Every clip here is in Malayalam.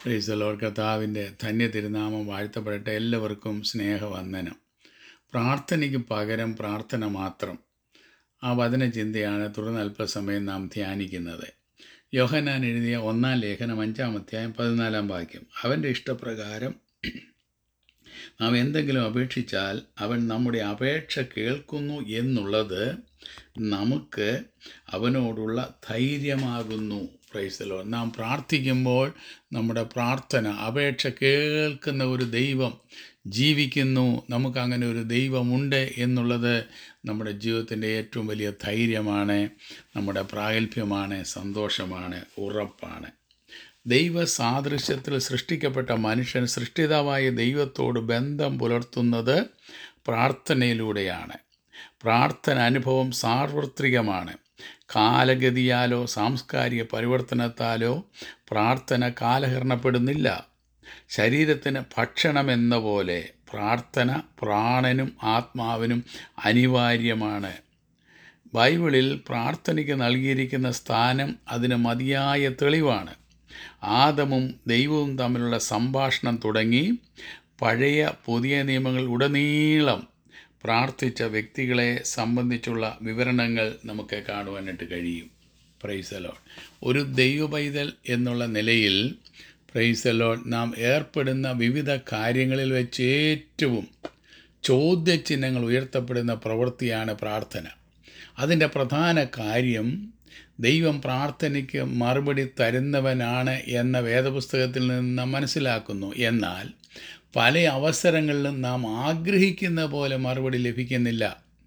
ക്രൈസ്തലോർ കർത്താവിൻ്റെ ധന്യ തിരുനാമം വാഴ്ത്തപ്പെടട്ടെ എല്ലാവർക്കും സ്നേഹവന്ദനം പ്രാർത്ഥനയ്ക്ക് പകരം പ്രാർത്ഥന മാത്രം ആ വചനചിന്തയാണ് തുടർന്ന് അല്പസമയം നാം ധ്യാനിക്കുന്നത് യോഹനാൻ എഴുതിയ ഒന്നാം ലേഖനം അഞ്ചാം അധ്യായം പതിനാലാം വാക്യം അവൻ്റെ ഇഷ്ടപ്രകാരം നാം എന്തെങ്കിലും അപേക്ഷിച്ചാൽ അവൻ നമ്മുടെ അപേക്ഷ കേൾക്കുന്നു എന്നുള്ളത് നമുക്ക് അവനോടുള്ള ധൈര്യമാകുന്നു പ്രൈസലോ നാം പ്രാർത്ഥിക്കുമ്പോൾ നമ്മുടെ പ്രാർത്ഥന അപേക്ഷ കേൾക്കുന്ന ഒരു ദൈവം ജീവിക്കുന്നു നമുക്ക് അങ്ങനെ ഒരു ദൈവമുണ്ട് എന്നുള്ളത് നമ്മുടെ ജീവിതത്തിൻ്റെ ഏറ്റവും വലിയ ധൈര്യമാണ് നമ്മുടെ പ്രാഗൽഭ്യമാണ് സന്തോഷമാണ് ഉറപ്പാണ് ദൈവ സാദൃശ്യത്തിൽ സൃഷ്ടിക്കപ്പെട്ട മനുഷ്യൻ സൃഷ്ടിതാവായ ദൈവത്തോട് ബന്ധം പുലർത്തുന്നത് പ്രാർത്ഥനയിലൂടെയാണ് പ്രാർത്ഥന അനുഭവം സാർവത്രികമാണ് കാലഗതിയാലോ സാംസ്കാരിക പരിവർത്തനത്താലോ പ്രാർത്ഥന കാലഹരണപ്പെടുന്നില്ല ശരീരത്തിന് ഭക്ഷണമെന്ന പോലെ പ്രാർത്ഥന പ്രാണനും ആത്മാവിനും അനിവാര്യമാണ് ബൈബിളിൽ പ്രാർത്ഥനയ്ക്ക് നൽകിയിരിക്കുന്ന സ്ഥാനം അതിന് മതിയായ തെളിവാണ് ആദമും ദൈവവും തമ്മിലുള്ള സംഭാഷണം തുടങ്ങി പഴയ പുതിയ നിയമങ്ങൾ ഉടനീളം പ്രാർത്ഥിച്ച വ്യക്തികളെ സംബന്ധിച്ചുള്ള വിവരണങ്ങൾ നമുക്ക് കാണുവാനായിട്ട് കഴിയും പ്രൈസലോൺ ഒരു ദൈവപൈതൽ എന്നുള്ള നിലയിൽ പ്രൈസലോൺ നാം ഏർപ്പെടുന്ന വിവിധ കാര്യങ്ങളിൽ വെച്ച് ഏറ്റവും ചോദ്യചിഹ്നങ്ങൾ ഉയർത്തപ്പെടുന്ന പ്രവൃത്തിയാണ് പ്രാർത്ഥന അതിൻ്റെ പ്രധാന കാര്യം ദൈവം പ്രാർത്ഥനയ്ക്ക് മറുപടി തരുന്നവനാണ് എന്ന വേദപുസ്തകത്തിൽ നിന്ന് നാം മനസ്സിലാക്കുന്നു എന്നാൽ പല അവസരങ്ങളിലും നാം ആഗ്രഹിക്കുന്ന പോലെ മറുപടി ലഭിക്കുന്നില്ല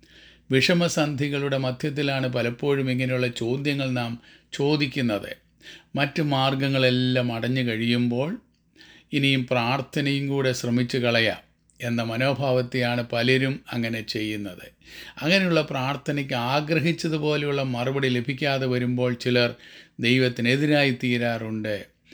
വിഷമസന്ധികളുടെ മധ്യത്തിലാണ് പലപ്പോഴും ഇങ്ങനെയുള്ള ചോദ്യങ്ങൾ നാം ചോദിക്കുന്നത് മറ്റു മാർഗങ്ങളെല്ലാം അടഞ്ഞു കഴിയുമ്പോൾ ഇനിയും പ്രാർത്ഥനയും കൂടെ ശ്രമിച്ചു കളയാം എന്ന മനോഭാവത്തെയാണ് പലരും അങ്ങനെ ചെയ്യുന്നത് അങ്ങനെയുള്ള പ്രാർത്ഥനയ്ക്ക് ആഗ്രഹിച്ചതുപോലെയുള്ള മറുപടി ലഭിക്കാതെ വരുമ്പോൾ ചിലർ ദൈവത്തിനെതിരായി തീരാറുണ്ട്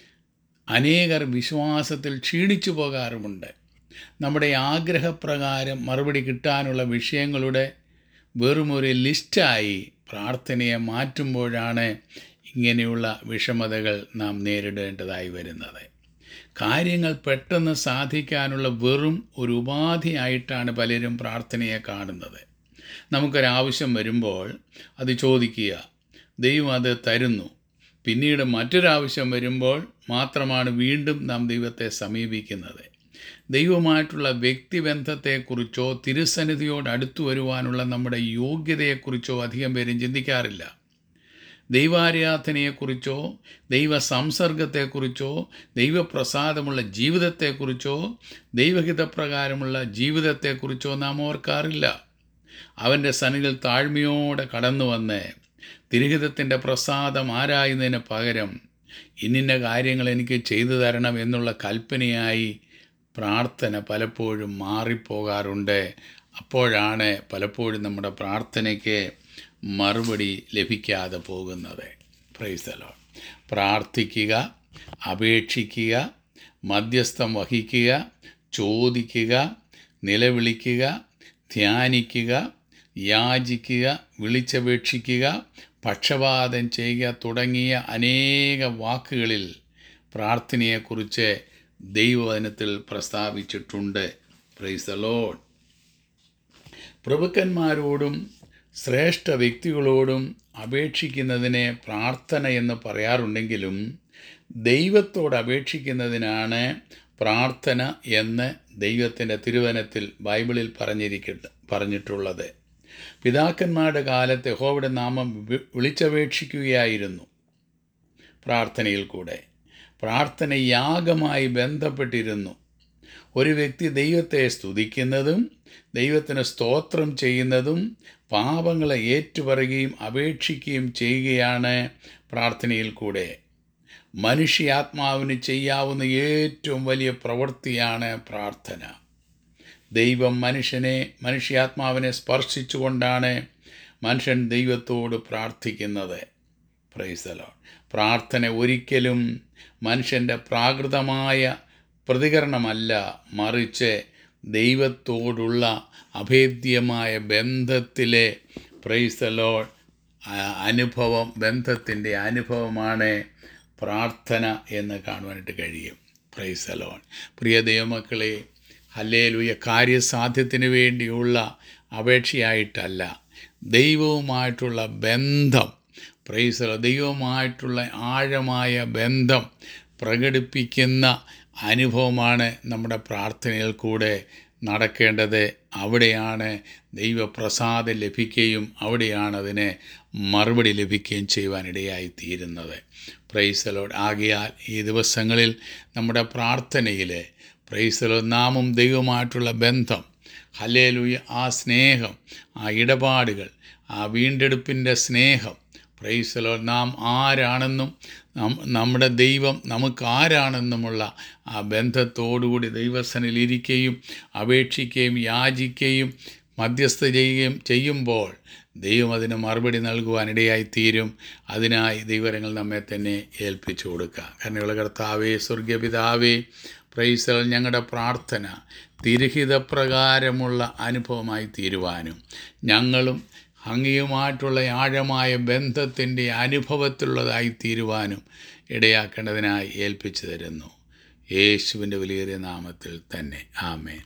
അനേകർ വിശ്വാസത്തിൽ ക്ഷീണിച്ചു പോകാറുമുണ്ട് നമ്മുടെ ആഗ്രഹപ്രകാരം മറുപടി കിട്ടാനുള്ള വിഷയങ്ങളുടെ വെറുമൊരു ലിസ്റ്റായി പ്രാർത്ഥനയെ മാറ്റുമ്പോഴാണ് ഇങ്ങനെയുള്ള വിഷമതകൾ നാം നേരിടേണ്ടതായി വരുന്നത് കാര്യങ്ങൾ പെട്ടെന്ന് സാധിക്കാനുള്ള വെറും ഒരു ഉപാധിയായിട്ടാണ് പലരും പ്രാർത്ഥനയെ കാണുന്നത് നമുക്കൊരാവശ്യം വരുമ്പോൾ അത് ചോദിക്കുക ദൈവം അത് തരുന്നു പിന്നീട് മറ്റൊരാവശ്യം വരുമ്പോൾ മാത്രമാണ് വീണ്ടും നാം ദൈവത്തെ സമീപിക്കുന്നത് ദൈവമായിട്ടുള്ള വ്യക്തിബന്ധത്തെക്കുറിച്ചോ തിരുസന്നിധിയോട് അടുത്തു വരുവാനുള്ള നമ്മുടെ യോഗ്യതയെക്കുറിച്ചോ അധികം പേരും ചിന്തിക്കാറില്ല ദൈവാരാധനയെക്കുറിച്ചോ ദൈവ സംസർഗത്തെക്കുറിച്ചോ ദൈവപ്രസാദമുള്ള ജീവിതത്തെക്കുറിച്ചോ ദൈവഹിതപ്രകാരമുള്ള ജീവിതത്തെക്കുറിച്ചോ നാം ഓർക്കാറില്ല അവൻ്റെ സന്നിധിയിൽ താഴ്മയോടെ കടന്നു വന്ന് തിരുഹിതത്തിൻ്റെ പ്രസാദം ആരായുന്നതിന് പകരം ഇന്നിന്ന കാര്യങ്ങൾ എനിക്ക് ചെയ്തു തരണം എന്നുള്ള കൽപ്പനയായി പ്രാർത്ഥന പലപ്പോഴും മാറിപ്പോകാറുണ്ട് അപ്പോഴാണ് പലപ്പോഴും നമ്മുടെ പ്രാർത്ഥനയ്ക്ക് മറുപടി ലഭിക്കാതെ പോകുന്നത് പ്രൈസലോ പ്രാർത്ഥിക്കുക അപേക്ഷിക്കുക മധ്യസ്ഥം വഹിക്കുക ചോദിക്കുക നിലവിളിക്കുക ധ്യാനിക്കുക യാചിക്കുക വിളിച്ചപേക്ഷിക്കുക പക്ഷപാതം ചെയ്യുക തുടങ്ങിയ അനേക വാക്കുകളിൽ പ്രാർത്ഥനയെക്കുറിച്ച് ദൈവവചനത്തിൽ പ്രസ്താവിച്ചിട്ടുണ്ട് പ്രൈസ് ലോഡ് പ്രഭുക്കന്മാരോടും ശ്രേഷ്ഠ വ്യക്തികളോടും അപേക്ഷിക്കുന്നതിനെ പ്രാർത്ഥന എന്ന് പറയാറുണ്ടെങ്കിലും ദൈവത്തോട് അപേക്ഷിക്കുന്നതിനാണ് പ്രാർത്ഥന എന്ന് ദൈവത്തിൻ്റെ തിരുവനത്തിൽ ബൈബിളിൽ പറഞ്ഞിരിക്കട്ടെ പറഞ്ഞിട്ടുള്ളത് പിതാക്കന്മാരുടെ കാലത്ത് യഹോവയുടെ നാമം വിളിച്ചപേക്ഷിക്കുകയായിരുന്നു പ്രാർത്ഥനയിൽ കൂടെ പ്രാർത്ഥന യാഗമായി ബന്ധപ്പെട്ടിരുന്നു ഒരു വ്യക്തി ദൈവത്തെ സ്തുതിക്കുന്നതും ദൈവത്തിന് സ്തോത്രം ചെയ്യുന്നതും പാപങ്ങളെ ഏറ്റുപറയുകയും അപേക്ഷിക്കുകയും ചെയ്യുകയാണ് പ്രാർത്ഥനയിൽ കൂടെ മനുഷ്യാത്മാവിന് ചെയ്യാവുന്ന ഏറ്റവും വലിയ പ്രവൃത്തിയാണ് പ്രാർത്ഥന ദൈവം മനുഷ്യനെ മനുഷ്യാത്മാവിനെ സ്പർശിച്ചുകൊണ്ടാണ് മനുഷ്യൻ ദൈവത്തോട് പ്രാർത്ഥിക്കുന്നത് പ്രൈസലോ പ്രാർത്ഥന ഒരിക്കലും മനുഷ്യൻ്റെ പ്രാകൃതമായ പ്രതികരണമല്ല മറിച്ച് ദൈവത്തോടുള്ള അഭേദ്യമായ ബന്ധത്തിലെ പ്രൈസലോ അനുഭവം ബന്ധത്തിൻ്റെ അനുഭവമാണ് പ്രാർത്ഥന എന്ന് കാണുവാനായിട്ട് കഴിയും പ്രൈസലോൺ പ്രിയ ദൈവമക്കളെ ഹല്ലേലൂയ കാര്യസാധ്യത്തിന് വേണ്ടിയുള്ള അപേക്ഷയായിട്ടല്ല ദൈവവുമായിട്ടുള്ള ബന്ധം പ്രൈസലോ ദൈവവുമായിട്ടുള്ള ആഴമായ ബന്ധം പ്രകടിപ്പിക്കുന്ന അനുഭവമാണ് നമ്മുടെ പ്രാർത്ഥനയിൽ കൂടെ നടക്കേണ്ടത് അവിടെയാണ് ദൈവപ്രസാദം ലഭിക്കുകയും അവിടെയാണ് അതിന് മറുപടി ലഭിക്കുകയും ചെയ്യുവാനിടയായി തീരുന്നത് പ്രൈസലോട് ആകിയാൽ ഈ ദിവസങ്ങളിൽ നമ്മുടെ പ്രാർത്ഥനയിൽ പ്രൈസലോ നാമും ദൈവമായിട്ടുള്ള ബന്ധം ഹലേലുയ ആ സ്നേഹം ആ ഇടപാടുകൾ ആ വീണ്ടെടുപ്പിൻ്റെ സ്നേഹം പ്രൈസലോ നാം ആരാണെന്നും നം- നമ്മുടെ ദൈവം നമുക്ക് ആരാണെന്നുമുള്ള ആ ബന്ധത്തോടുകൂടി ദൈവസനിൽ ഇരിക്കുകയും അപേക്ഷിക്കുകയും യാചിക്കുകയും മധ്യസ്ഥ ചെയ്യുകയും ചെയ്യുമ്പോൾ ദൈവം അതിന് മറുപടി നൽകുവാനിടയായി തീരും അതിനായി ദൈവരങ്ങൾ നമ്മെ തന്നെ ഏൽപ്പിച്ചു കൊടുക്കുക കരുണയുള്ള കർത്താവേ സ്വർഗപിതാവേ പ്രൈസൽ ഞങ്ങളുടെ പ്രാർത്ഥന തിരുഹിതപ്രകാരമുള്ള അനുഭവമായി തീരുവാനും ഞങ്ങളും അങ്ങയുമായിട്ടുള്ള ആഴമായ ബന്ധത്തിൻ്റെ അനുഭവത്തിലുള്ളതായി തീരുവാനും ഇടയാക്കേണ്ടതിനായി ഏൽപ്പിച്ചു തരുന്നു യേശുവിൻ്റെ വലിയേറിയ നാമത്തിൽ തന്നെ ആമേൻ